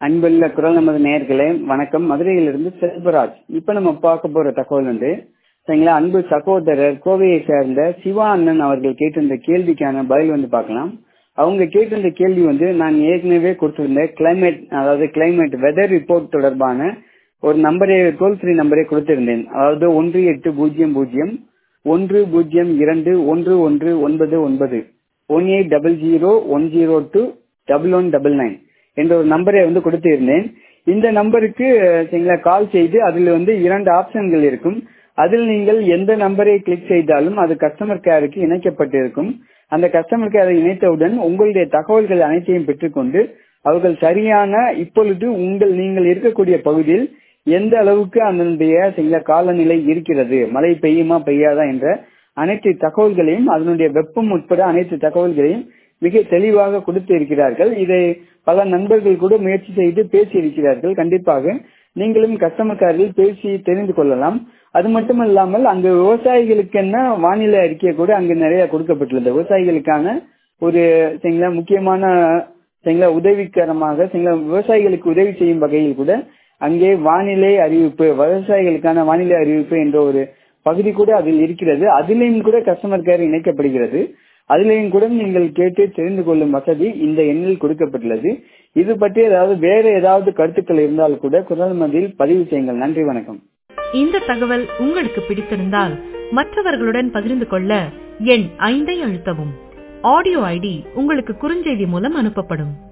அன்புள்ள குரல் நமது நேயர்களே வணக்கம் மதுரையிலிருந்து செல்வராஜ் இப்ப நம்ம பார்க்க போற தகவல் வந்து சரிங்களா அன்பு சகோதரர் கோவையை சேர்ந்த சிவா அண்ணன் அவர்கள் கேட்டிருந்த கேள்விக்கான பதில் வந்து பார்க்கலாம் அவங்க கேட்டிருந்த கேள்வி வந்து நான் ஏற்கனவே கொடுத்திருந்த கிளைமேட் அதாவது கிளைமேட் வெதர் ரிப்போர்ட் தொடர்பான ஒரு நம்பரே டோல் ஃப்ரீ நம்பரே கொடுத்திருந்தேன் அதாவது ஒன்று எட்டு பூஜ்ஜியம் பூஜ்ஜியம் ஒன்று பூஜ்ஜியம் இரண்டு ஒன்று ஒன்று ஒன்பது ஒன்பது one eight double zero one zero two double one double nine என்ற ஒரு நம்பரை வந்து கொடுத்திருந்தேன் இந்த நம்பருக்கு சரிங்களா கால் செய்து அதில் வந்து இரண்டு ஆப்ஷன்கள் இருக்கும் அதில் நீங்கள் எந்த நம்பரை கிளிக் செய்தாலும் அது கஸ்டமர் கேருக்கு இணைக்கப்பட்டிருக்கும் அந்த கஸ்டமர் கேரை இணைத்தவுடன் உங்களுடைய தகவல்கள் அனைத்தையும் பெற்றுக்கொண்டு அவர்கள் சரியான இப்பொழுது உங்கள் நீங்கள் இருக்கக்கூடிய பகுதியில் எந்த அளவுக்கு அதனுடைய சில காலநிலை இருக்கிறது மழை பெய்யுமா பெய்யாதா என்ற அனைத்து தகவல்களையும் அதனுடைய வெப்பம் உட்பட அனைத்து தகவல்களையும் மிக தெளிவாக கொடுத்து இருக்கிறார்கள் இதை பல நண்பர்கள் கூட முயற்சி செய்து பேசி இருக்கிறார்கள் கண்டிப்பாக நீங்களும் கஸ்டமர் கேரில் பேசி தெரிந்து கொள்ளலாம் அது மட்டும் இல்லாமல் அங்கு விவசாயிகளுக்கு என்ன வானிலை அறிக்கை கூட அங்கு நிறைய கொடுக்கப்பட்டுள்ளது விவசாயிகளுக்கான ஒரு சரிங்களா முக்கியமான சரிங்களா உதவிகரமாக சரிங்களா விவசாயிகளுக்கு உதவி செய்யும் வகையில் கூட அங்கே வானிலை அறிவிப்பு விவசாயிகளுக்கான வானிலை அறிவிப்பு என்ற ஒரு பகுதி கூட அதில் இருக்கிறது அதிலையும் கூட கஸ்டமர் கேர் இணைக்கப்படுகிறது அதிலையும் கூட நீங்கள் கேட்டு தெரிந்து கொள்ளும் வசதி இந்த எண்ணில் கொடுக்கப்பட்டுள்ளது இது பற்றி ஏதாவது வேற ஏதாவது கருத்துக்கள் இருந்தால் கூட குரல் மதியில் பதிவு செய்யுங்கள் நன்றி வணக்கம் இந்த தகவல் உங்களுக்கு பிடித்திருந்தால் மற்றவர்களுடன் பகிர்ந்து கொள்ள எண் ஐந்தை அழுத்தவும் ஆடியோ ஐடி உங்களுக்கு குறுஞ்செய்தி மூலம் அனுப்பப்படும்